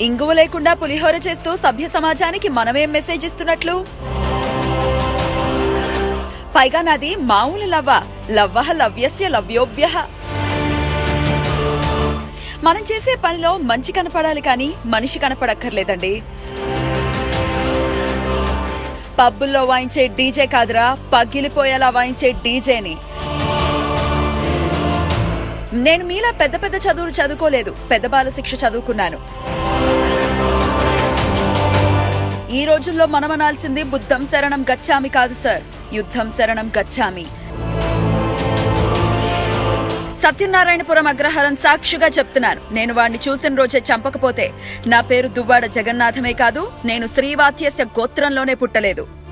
ఇంగువ లేకుండా పులిహోర చేస్తూ సభ్య సమాజానికి మనమేం మెసేజ్ ఇస్తున్నట్లు పైగా నాది మామూలు లవ్వ లవ్వ లవ్యస్య లవ్యోభ్య మనం చేసే పనిలో మంచి కనపడాలి కానీ మనిషి కనపడక్కర్లేదండి పబ్బుల్లో వాయించే డీజే కాదురా పగిలిపోయేలా వాయించే డీజేని నేను మీలా పెద్ద పెద్ద చదువులు చదువుకోలేదు పెద్ద బాల శిక్ష చదువుకున్నాను ఈ రోజుల్లో మనమనాల్సింది బుద్ధం శరణం గచ్చామి కాదు సార్ యుద్ధం శరణం గచ్చామి సత్యనారాయణపురం అగ్రహారం సాక్షిగా చెప్తున్నాను నేను వాడిని చూసిన రోజే చంపకపోతే నా పేరు దువ్వాడ జగన్నాథమే కాదు నేను శ్రీవాత్యస్య గోత్రంలోనే పుట్టలేదు